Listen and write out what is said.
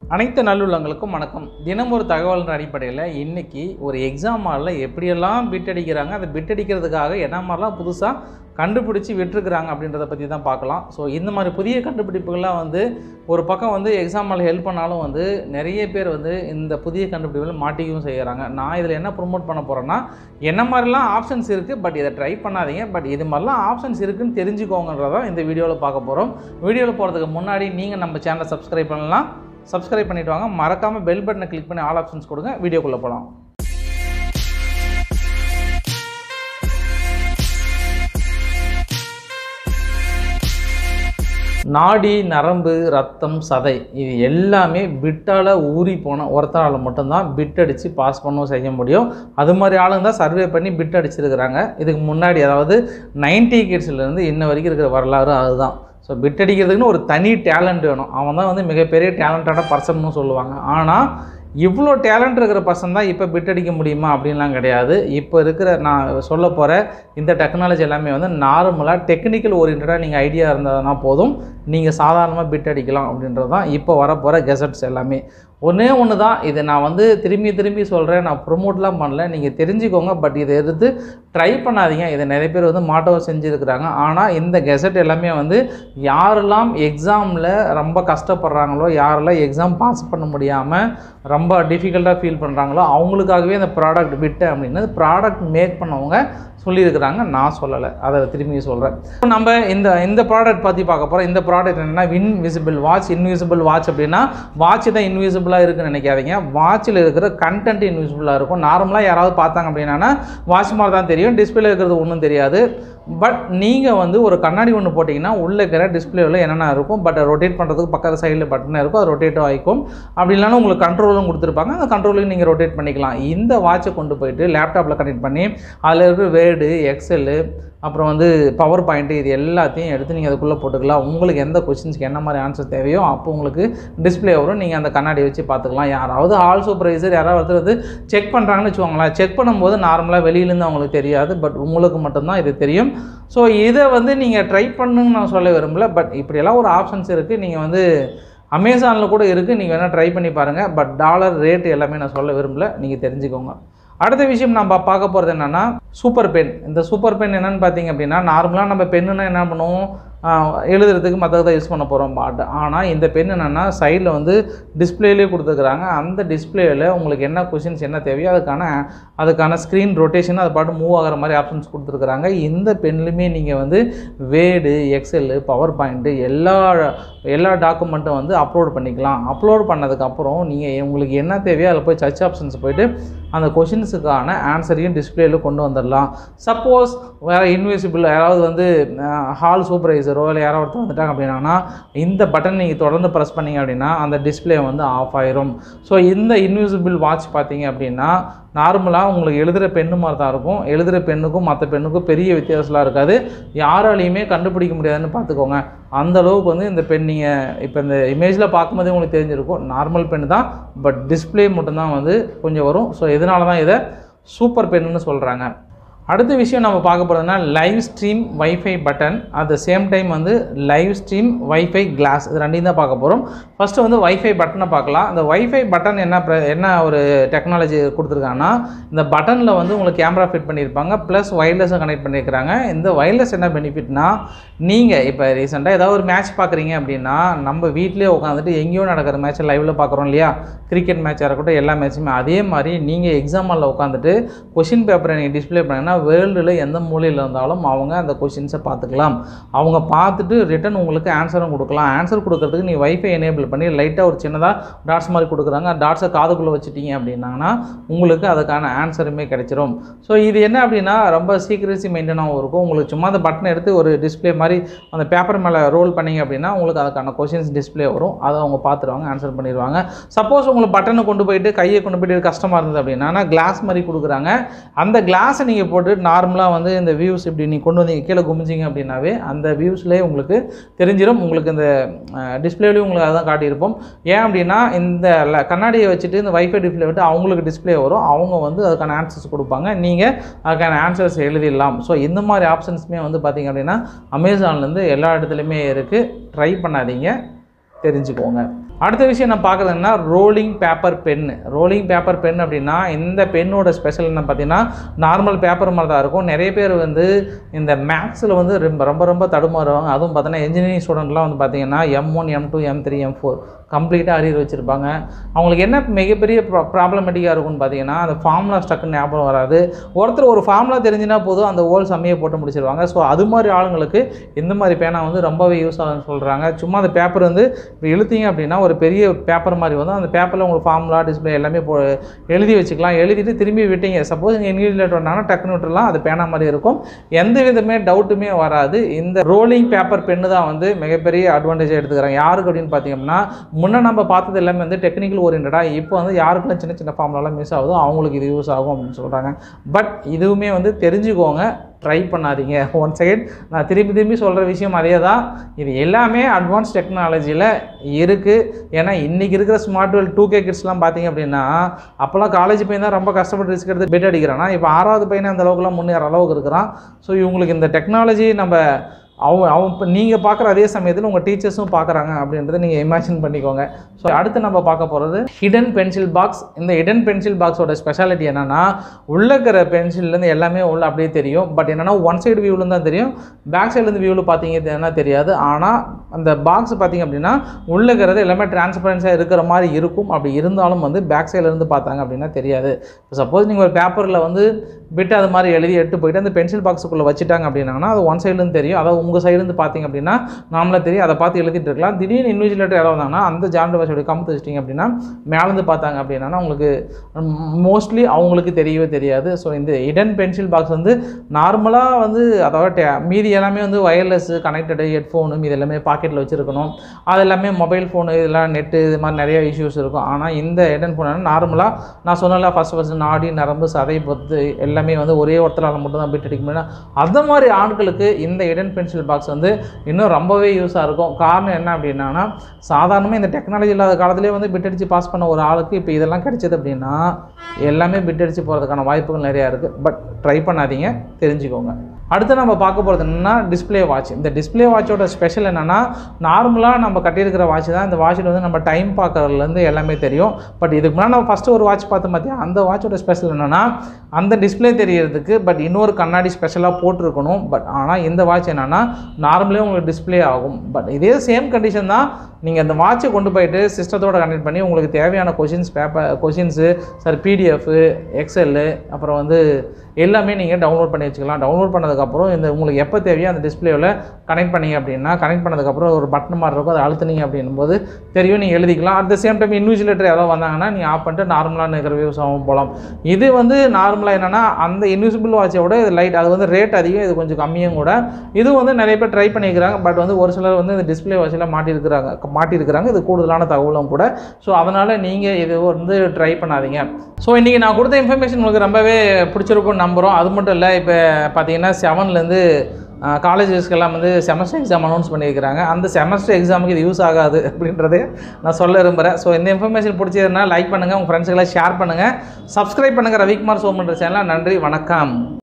அனைத்து நல்லுள்ளங்களுக்கும் வணக்கம் தினம் ஒரு தகவலின் அடிப்படையில் இன்னைக்கு ஒரு எக்ஸாம் ஹாலில் எப்படியெல்லாம் பிட் அடிக்கிறாங்க அதை பிட் அடிக்கிறதுக்காக என்ன மாதிரிலாம் புதுசாக கண்டுபிடிச்சி விட்டுருக்குறாங்க அப்படின்றத பற்றி தான் பார்க்கலாம் ஸோ இந்த மாதிரி புதிய கண்டுபிடிப்புகள்லாம் வந்து ஒரு பக்கம் வந்து எக்ஸாம் ஹால் ஹெல்ப் பண்ணாலும் வந்து நிறைய பேர் வந்து இந்த புதிய கண்டுபிடிப்புகள் மாட்டிக்கவும் செய்கிறாங்க நான் இதில் என்ன ப்ரொமோட் பண்ண போகிறேன்னா என்ன மாதிரிலாம் ஆப்ஷன்ஸ் இருக்குது பட் இதை ட்ரை பண்ணாதீங்க பட் இது மாதிரிலாம் ஆப்ஷன்ஸ் இருக்குன்னு தெரிஞ்சுக்கோங்கன்றதான் இந்த வீடியோவில் பார்க்க போகிறோம் வீடியோவில் போகிறதுக்கு முன்னாடி நீங்கள் நம்ம சேனலை சப்ஸ்கிரைப் பண்ணலாம் சப்ஸ்கிரைப் பண்ணிட்டு வாங்க மறக்காமல் பெல் பட்டனை கிளிக் பண்ணி ஆல் ஆப்ஷன்ஸ் கொடுங்க வீடியோக்குள்ளே போகலாம் நாடி நரம்பு ரத்தம் சதை இது எல்லாமே பிட்டால் ஊறி போன ஒருத்தரால் மட்டும்தான் பிட் அடித்து பாஸ் பண்ணவும் செய்ய முடியும் அது மாதிரி ஆளுங்க தான் சர்வே பண்ணி பிட் அடிச்சிருக்கிறாங்க இதுக்கு முன்னாடி அதாவது நைன்டி கிட்ஸ்லேருந்து இன்ன வரைக்கும் இருக்கிற வரலாறு அதுதான் ஸோ பிட் அடிக்கிறதுக்குன்னு ஒரு தனி டேலண்ட் வேணும் அவன் தான் வந்து மிகப்பெரிய டேலண்டடான பர்சன்னு சொல்லுவாங்க ஆனால் இவ்வளோ டேலண்ட் இருக்கிற பர்சன் தான் இப்போ பிட் அடிக்க முடியுமா அப்படின்லாம் கிடையாது இப்போ இருக்கிற நான் சொல்ல போகிற இந்த டெக்னாலஜி எல்லாமே வந்து நார்மலாக டெக்னிக்கல் ஓரியன்டாக நீங்கள் ஐடியா இருந்ததுனா போதும் நீங்கள் சாதாரணமாக பிட் அடிக்கலாம் அப்படின்றது தான் இப்போ வரப்போகிற கெசட்ஸ் எல்லாமே ஒன்றே ஒன்று தான் இதை நான் வந்து திரும்பி திரும்பி சொல்கிறேன் நான் ப்ரொமோட்லாம் பண்ணல நீங்கள் தெரிஞ்சுக்கோங்க பட் இதை எடுத்து ட்ரை பண்ணாதீங்க இதை நிறைய பேர் வந்து மாட்டோ செஞ்சுருக்கிறாங்க ஆனால் இந்த கெசட் எல்லாமே வந்து யாரெல்லாம் எக்ஸாமில் ரொம்ப கஷ்டப்படுறாங்களோ யாரெல்லாம் எக்ஸாம் பாஸ் பண்ண முடியாமல் ரொம்ப டிஃபிகல்ட்டாக ஃபீல் பண்ணுறாங்களோ அவங்களுக்காகவே இந்த ப்ராடக்ட் விட்டேன் அப்படின்னு ப்ராடக்ட் மேக் பண்ணவங்க சொல்லியிருக்கிறாங்க நான் சொல்லலை அதை திரும்பி சொல்கிறேன் நம்ம இந்த இந்த ப்ராடக்ட் பற்றி பார்க்க போகிறோம் இந்த ப்ராடக்ட் என்னென்னா இன்விசிபிள் வாட்ச் இன்விசிபிள் வாட்ச் அப்படின்னா வாட்ச் தான் இன்விசிபிளாக இருக்குன்னு நினைக்காதீங்க வாட்சில் இருக்கிற கண்டென்ட் இன்விசிபிளாக இருக்கும் நார்மலாக யாராவது பார்த்தாங்க அப்படின்னா வாட்ச் மாதிரி தான் தெரியும் டிஸ்பிளே இருக்கிறது ஒன்றும் தெரியாது பட் நீங்கள் வந்து ஒரு கண்ணாடி ஒன்று போட்டிங்கன்னா உள்ளே இருக்கிற டிஸ்பிளேவில் என்னென்ன இருக்கும் பட் ரொட்டேட் பண்ணுறதுக்கு பக்கத்து சைடில் பட்டன் இருக்கும் அது ரொட்டேட்டும் ஆகிக்கும் அப்படி இல்லைனா உங்களுக்கு கண்ட்ரோலும் கொடுத்துருப்பாங்க அந்த கண்ட்ரோலுக்கு நீங்கள் ரொட்டேட் பண்ணிக்கலாம் இந்த வாட்சை கொண்டு போயிட்டு லேப்டாப்பில் கனெக்ட் பண்ணி அதில் இருக்கிற வேர்டு எக்ஸலு அப்புறம் வந்து பவர் பாயிண்ட்டு இது எல்லாத்தையும் எடுத்து நீங்கள் அதுக்குள்ளே போட்டுக்கலாம் உங்களுக்கு எந்த கொஷின்ஸ்க்கு என்ன மாதிரி ஆன்சர் தேவையோ அப்போ உங்களுக்கு டிஸ்பிளே வரும் நீங்கள் அந்த கண்ணாடி வச்சு பார்த்துக்கலாம் யாராவது ஆல் சூப்பர்வைசர் யாராவது ஒருத்தர் வந்து செக் பண்ணுறாங்கன்னு வச்சுக்கோங்களேன் செக் பண்ணும்போது நார்மலாக வெளியிலேருந்து அவங்களுக்கு தெரியாது பட் உங்களுக்கு மட்டும்தான் இது தெரியும் ஸோ இதை வந்து நீங்கள் ட்ரை பண்ணுன்னு நான் சொல்ல விரும்பல பட் இப்படியெல்லாம் ஒரு ஆப்ஷன்ஸ் இருக்குது நீங்கள் வந்து அமேசானில் கூட இருக்குது நீங்கள் வேணால் ட்ரை பண்ணி பாருங்கள் பட் டாலர் ரேட் எல்லாமே நான் சொல்ல விரும்பல நீங்கள் தெரிஞ்சுக்கோங்க அடுத்த விஷயம் நம்ம பார்க்க போகிறது என்னென்னா சூப்பர் பென் இந்த சூப்பர் பென் என்னென்னு பார்த்தீங்க அப்படின்னா நார்மலாக நம்ம பெண்ணுன்னா என்ன பண்ணுவோம் எழுதுறதுக்கு மற்றதை யூஸ் பண்ண போகிறோம் பட் ஆனால் இந்த பென் என்னென்னா சைடில் வந்து டிஸ்பிளேலேயே கொடுத்துருக்குறாங்க அந்த டிஸ்பிளேயில் உங்களுக்கு என்ன கொஷின்ஸ் என்ன தேவையோ அதுக்கான அதுக்கான ஸ்க்ரீன் ரொட்டேஷன் அது பாட்டு மூவ் ஆகிற மாதிரி ஆப்ஷன்ஸ் கொடுத்துருக்குறாங்க இந்த பென்லையுமே நீங்கள் வந்து வேர்டு எக்ஸெல்லு பவர் பாயிண்ட்டு எல்லா எல்லா டாக்குமெண்ட்டும் வந்து அப்லோட் பண்ணிக்கலாம் அப்லோட் பண்ணதுக்கப்புறம் நீங்கள் உங்களுக்கு என்ன தேவையோ அதில் போய் சர்ச் ஆப்ஷன்ஸ் போயிட்டு அந்த கொஷின்ஸுக்கான ஆன்சரையும் டிஸ்பிளேயில் கொண்டு வந்துடலாம் சப்போஸ் வேறு இன்விசிபிள் யாராவது வந்து ஹால் சூப்பர்வைசரோ இல்லை யாரோ ஒருத்தர் வந்துட்டாங்க அப்படின்னா இந்த பட்டன் நீங்கள் தொடர்ந்து ப்ரெஸ் பண்ணிங்க அப்படின்னா அந்த டிஸ்பிளே வந்து ஆஃப் ஆயிரும் ஸோ இந்த இன்விசிபிள் வாட்ச் பார்த்தீங்க அப்படின்னா நார்மலாக உங்களுக்கு எழுதுகிற பெண்ணு மாதிரி தான் இருக்கும் எழுதுகிற பெண்ணுக்கும் மற்ற பெண்ணுக்கும் பெரிய வித்தியாசம்லாம் இருக்காது யாராலையுமே கண்டுபிடிக்க முடியாதுன்னு பார்த்துக்கோங்க அந்த அளவுக்கு வந்து இந்த பெண் நீங்கள் இப்போ இந்த இமேஜில் பார்க்கும்போதே உங்களுக்கு தெரிஞ்சிருக்கும் நார்மல் பென் தான் பட் டிஸ்பிளே மட்டும்தான் வந்து கொஞ்சம் வரும் ஸோ இதனால தான் இதை சூப்பர் பென்னு சொல்கிறாங்க அடுத்த விஷயம் நம்ம பார்க்க போகிறதுனா live stream wifi button at the same time வந்து லைவ் ஸ்ட்ரீம் வைஃபை கிளாஸ் இது ரெண்டையும் தான் பார்க்க போகிறோம் ஃபஸ்ட்டு வந்து வைஃபை பட்டனை பார்க்கலாம் இந்த வைஃபை பட்டன் என்ன ப்ர- என்ன ஒரு டெக்னாலஜி கொடுத்துருக்காங்கன்னா இந்த பட்டனில் வந்து உங்களுக்கு கேமரா ஃபிட் பண்ணியிருப்பாங்க ப்ளஸ் ஒயர்லெஸை கனெக்ட் பண்ணியிருக்கிறாங்க இந்த ஒயர்லெஸ் என்ன பெனிஃபிட்னா நீங்கள் இப்போ ரீசெண்டாக ஏதாவது ஒரு மேட்ச் பார்க்குறீங்க அப்படின்னா நம்ம வீட்டிலே உட்காந்துட்டு எங்கேயோ நடக்கிற மேட்ச்சை லைவில் பார்க்குறோம் இல்லையா கிரிக்கெட் மேட்சாக இருக்கட்டும் எல்லா மேட்சுமே அதே மாதிரி நீங்கள் எக்ஸாம் ஹாலில் உட்காந்துட்டு கொஷின் பேப்பரை நீங்கள் டிஸ்ப்ளே பண்ணிங்கன்னா வேர்ல்டில் எந்த மூலையில் இருந்தாலும் அவங்க அந்த கொஷின்ஸை பார்த்துக்கலாம் அவங்க பார்த்துட்டு ரிட்டன் உங்களுக்கு ஆன்சரும் கொடுக்கலாம் ஆன்சர் கொடுக்கறதுக்கு நீ வைஃபை எனேபிள் பண்ணி லைட்டாக ஒரு சின்னதாக டாட்ஸ் மாதிரி கொடுக்குறாங்க டாட்ஸை காதுக்குள்ளே வச்சுட்டீங்க அப்படின்னாங்கன்னா உங்களுக்கு அதுக்கான ஆன்சருமே கிடைச்சிரும் ஸோ இது என்ன அப்படின்னா ரொம்ப சீக்ரெசி மெயின்டைனாகவும் இருக்கும் உங்களுக்கு சும்மா அந்த பட்டனை எடுத்து ஒரு டிஸ்ப்ளே மாதிரி அந்த பேப்பர் மேலே ரோல் பண்ணீங்க அப்படின்னா உங்களுக்கு அதுக்கான கொஷின்ஸ் டிஸ்ப்ளே வரும் அதை அவங்க பார்த்துருவாங்க ஆன்சர் பண்ணிடுவாங்க சப்போஸ் உங்களுக்கு பட்டனை கொண்டு போயிட்டு கையை கொண்டு போயிட்டு கஷ்டமாக இருந்தது அப்படின்னா கிளாஸ் மாதிரி கொடுக்குறாங்க அந்த கிளாஸை நீங்கள் போட்டு நார்மலாக வந்து இந்த வியூஸ் இப்படி நீங்கள் கொண்டு வந்தீங்க கீழே குமிச்சிங்க அப்படின்னாவே அந்த வியூஸ்லேயே உங்களுக்கு தெரிஞ்சிடும் உங்களுக்கு இந்த டிஸ்பிளேலையும் உங்களுக்கு அதான் காட்டியிருப்போம் ஏன் அப்படின்னா இந்த ல- கண்ணாடியை வச்சுட்டு இந்த வைஃபை டிஸ்பிளே விட்டு அவங்களுக்கு டிஸ்ப்ளே வரும் அவங்க வந்து அதுக்கான ஆன்சர்ஸ் கொடுப்பாங்க நீங்கள் அதுக்கான ஆன்சர்ஸ் எழுதிடலாம் ஸோ இந்த மாதிரி ஆப்ஷன்ஸுமே வந்து பார்த்தீங்க அப்படின்னா அமேசான்லேருந்து எல்லா இடத்துலையுமே இருக்குது ட்ரை பண்ணாதீங்க தெரிஞ்சுக்கோங்க அடுத்த விஷயம் நான் பார்க்குறதுன்னா rolling paper pen rolling paper pen அப்படின்னா இந்த பென்னோட ஸ்பெஷல் என்ன பார்த்தீங்கன்னா நார்மல் பேப்பர் மாதிரி தான் இருக்கும் நிறைய பேர் வந்து இந்த மேக்ஸில் வந்து ரொம்ப ரொம்ப ரொம்ப தடுமாறுவாங்க அதுவும் பார்த்தீங்கன்னா இன்ஜினியரிங் ஸ்டூடெண்ட்லாம் வந்து பார்த்தீங்கன்னா M one M two M three M four கம்ப்ளீட்டாக அரியர் வச்சுருப்பாங்க அவங்களுக்கு என்ன மிகப்பெரிய ப்ரா ப்ராப்ளமேட்டிக்காக இருக்கும்னு பார்த்தீங்கன்னா அந்த ஃபார்முலா ஸ்டக்குன்னு ஞாபகம் வராது ஒருத்தர் ஒரு ஃபார்முலா தெரிஞ்சுனா போதும் அந்த ஓல் செம்மையை போட்டு முடிச்சிருவாங்க ஸோ அது மாதிரி ஆளுங்களுக்கு இந்த மாதிரி பேனா வந்து ரொம்பவே யூஸ் ஆகுதுன்னு சொல்கிறாங்க சும்மா அந்த பேப்பர் வந்து இப்போ இழுத்தீங்க அப்படின்னா ஒரு பெரிய பேப்பர் மாதிரி வந்து அந்த பேப்பரில் உங்களுக்கு ஃபார்முலா டிஸ்பிளே எல்லாமே போ எழுதி வச்சுக்கலாம் எழுதிட்டு திரும்பி விட்டீங்க சப்போஸ் நீங்கள் இன்கிரிடியன்ட் வந்தாங்கன்னா டக்குன்னு விட்டுலாம் அது பேனா மாதிரி இருக்கும் எந்த விதமே டவுட்டுமே வராது இந்த ரோலிங் பேப்பர் பென்னு தான் வந்து மிகப்பெரிய அட்வான்டேஜ் எடுத்துக்கிறாங்க யாருக்கு அப்படின்னு பார்த்தீங்கன்னா முன்ன நம்ம பார்த்தது எல்லாமே வந்து டெக்னிக்கல் ஓரியன்டாக இப்போ வந்து யாருக்கெல்லாம் சின்ன சின்ன ஃபார்ம்லாம் மிஸ் ஆகுதோ அவங்களுக்கு இது யூஸ் ஆகும் அப்படின்னு சொல்கிறாங்க பட் இதுவுமே வந்து தெரிஞ்சுக்கோங்க ட்ரை பண்ணாதீங்க ஒன் செகண்ட் நான் திரும்பி திரும்பி சொல்கிற விஷயம் அதே தான் இது எல்லாமே அட்வான்ஸ் டெக்னாலஜியில் இருக்குது ஏன்னா இன்றைக்கி இருக்கிற ஸ்மார்ட் வேல் டூ கே கிட்ஸ்லாம் பார்த்தீங்க அப்படின்னா அப்போல்லாம் காலேஜ் பையன் தான் ரொம்ப கஷ்டப்பட்டு ரிஸ்க் எடுத்து பெட் அடிக்கிறானா இப்போ ஆறாவது பையனே அந்த அளவுக்குலாம் முன்னேற அளவுக்கு இருக்கிறான் ஸோ இவங்களுக்கு இந்த டெக்னாலஜி நம்ம அவன் அவன் இப்போ நீங்கள் பார்க்குற அதே சமயத்தில் உங்கள் டீச்சர்ஸும் பார்க்குறாங்க அப்படின்றத நீங்கள் இமேஜின் பண்ணிக்கோங்க ஸோ அடுத்து நம்ம பார்க்க போகிறது ஹிடன் பென்சில் பாக்ஸ் இந்த ஹிடன் பென்சில் பாக்ஸோட ஸ்பெஷாலிட்டி என்னென்னா உள்ள இருக்கிற பென்சில்லேருந்து எல்லாமே உள்ள அப்படியே தெரியும் பட் என்னென்னா ஒன் சைடு வியூவில் தான் தெரியும் பேக் சைட்லேருந்து வியூவில் பார்த்தீங்கன்னா தெரியாது ஆனால் அந்த பாக்ஸ் பார்த்தீங்க அப்படின்னா உள்ள இருக்கிறது எல்லாமே டிரான்ஸ்பரன்ஸாக இருக்கிற மாதிரி இருக்கும் அப்படி இருந்தாலும் வந்து பேக் சைட்லேருந்து பார்த்தாங்க அப்படின்னா தெரியாது இப்போ சப்போஸ் நீங்கள் ஒரு பேப்பரில் வந்து பிட் அது மாதிரி எழுதி எடுத்து போயிட்டு அந்த பென்சில் பாக்ஸுக்குள்ளே வச்சுட்டாங்க அப்படின்னாங்கன்னா அது ஒன் சைட்லேருந்து தெரியும் அதாவது உங்கள் சைடுலேருந்து பார்த்தீங்க அப்படின்னா நாமளாக தெரியும் அதை பார்த்து எழுதிட்டு இருக்கலாம் திடீர்னு இன்விஜிலேட்டர் யாராவது வந்தாங்கன்னா அந்த ஜாண்ட் வாஷோட கமுத்து வச்சிட்டிங்க அப்படின்னா மேலேருந்து பார்த்தாங்க அப்படின்னா உங்களுக்கு மோஸ்ட்லி அவங்களுக்கு தெரியவே தெரியாது ஸோ இந்த இடன் பென்சில் பாக்ஸ் வந்து நார்மலாக வந்து அதாவது டே- மீதி எல்லாமே வந்து ஒயர்லெஸ் கனெக்டடு ஹெட்ஃபோனு மீதி எல்லாமே பாக்கெட்டில் வச்சுருக்கணும் அது எல்லாமே மொபைல் ஃபோனு இதெல்லாம் நெட்டு இது மாதிரி நிறைய இஷ்யூஸ் இருக்கும் ஆனால் இந்த ஹெடன் ஃபோன் நார்மலாக நான் சொன்னல ஃபஸ்ட் ஃபஸ்ட் நாடி நரம்பு சதை பொத்து எல்லாமே வந்து ஒரே ஒருத்தரால் மட்டும் தான் பிட் அடிக்க முடியும் அந்த மாதிரி ஆட்களுக்கு இந்த இடன் பென்சில் பாக்ஸ் வந்து இன்னும் ரொம்பவே யூஸாக இருக்கும் காரணம் என்ன அப்படின்னா சாதாரணமாக இந்த டெக்னாலஜி இல்லாத காலத்திலே வந்து பிட் அடித்து பாஸ் பண்ண ஒரு ஆளுக்கு இப்போ இதெல்லாம் கிடைச்சது அப்படின்னா எல்லாமே பிட் அடித்து போகிறதுக்கான வாய்ப்புகள் நிறையா இருக்குது பட் ட்ரை பண்ணாதீங்க தெரிஞ்சுக்கோங்க அடுத்து நம்ம பார்க்க போகிறது என்னன்னா டிஸ்ப்ளே வாட்ச் இந்த டிஸ்ப்ளே வாட்சோட ஸ்பெஷல் என்னென்னா நார்மலாக நம்ம கட்டியிருக்கிற வாட்ச் தான் இந்த வாட்சில் வந்து நம்ம டைம் பார்க்கறதுலேருந்து எல்லாமே தெரியும் பட் இதுக்கு முன்னாடி நம்ம ஃபஸ்ட்டு ஒரு வாட்ச் பார்த்தோம் பார்த்தியா அந்த வாட்சோட ஸ்பெஷல் என்னென்னா அந்த டிஸ்ப்ளே தெரியறதுக்கு பட் இன்னொரு கண்ணாடி ஸ்பெஷலாக போட்டிருக்கணும் பட் ஆனால் இந்த வாட்ச் என்னென்னா நார்மலே உங்களுக்கு டிஸ்ப்ளே ஆகும் பட் இதே சேம் கண்டிஷன் தான் நீங்கள் அந்த வாட்சை கொண்டு போயிட்டு சிஸ்டத்தோட கனெக்ட் பண்ணி உங்களுக்கு தேவையான questions paper questions sir PDF excel அப்புறம் வந்து எல்லாமே நீங்கள் டவுன்லோட் பண்ணி வச்சுக்கலாம் டவுன்லோட் பண்ணதுக்கப்புறம் இந்த உங்களுக்கு எப்போ தேவையோ அந்த டிஸ்பிளேவில் கனெக்ட் பண்ணீங்க அப்படின்னா கனெக்ட் பண்ணதுக்கப்புறம் ஒரு பட்டன் மாதிரி இருக்கும் அதை அழுத்துனீங்க அப்படின்னும் போது தெரியும் நீங்கள் எழுதிக்கலாம் at the same time invigilator யாராவது வந்தாங்கன்னா நீங்கள் ஆஃப் பண்ணிட்டு நார்மலாக இருக்கிற வியூஸ் ஆகும் போகலாம் இது வந்து நார்மலாக என்னென்னா அந்த இன்விசிபிள் வாட்சை விட இது லைட் அது வந்து ரேட் அதிகம் இது கொஞ்சம் கம்மியும் கூட இது வந்து நிறைய பேர் ட்ரை பண்ணியிருக்கிறாங்க பட் வந்து ஒரு சிலர் வந்து இந்த டிஸ்பிளே வாட்சில் மாட்டியிருக்கிறாங்க மாட்டியிருக்கிறாங்க இது கூடுதலான தகவலும் கூட ஸோ அதனால் நீங்கள் இது வந்து ட்ரை பண்ணாதீங்க ஸோ இன்றைக்கி நான் கொடுத்த இன்ஃபர்மேஷன் உங்களுக்கு ரொம்பவே பிடிச்சிருக்கும்னு நம்புகிறோம் அது மட்டும் இல்லை இப்போ பார்த்தீங்கன்னா செவன்லேருந்து காலேஜஸ்க்கெல்லாம் வந்து செமஸ்டர் எக்ஸாம் அனௌன்ஸ் பண்ணியிருக்கிறாங்க அந்த செமஸ்டர் எக்ஸாமுக்கு இது யூஸ் ஆகாது அப்படின்றதே நான் சொல்ல விரும்புகிறேன் ஸோ இந்த இன்ஃபர்மேஷன் பிடிச்சதுன்னா லைக் பண்ணுங்கள் உங்கள் ஃப்ரெண்ட்ஸுக்கெல்லாம் ஷேர் பண்ணுங்கள் சப்ஸ்கிரைப் பண்ணுங்கள் ரவிக்குமார் சோமன்ற சேனலை நன்றி வணக்கம்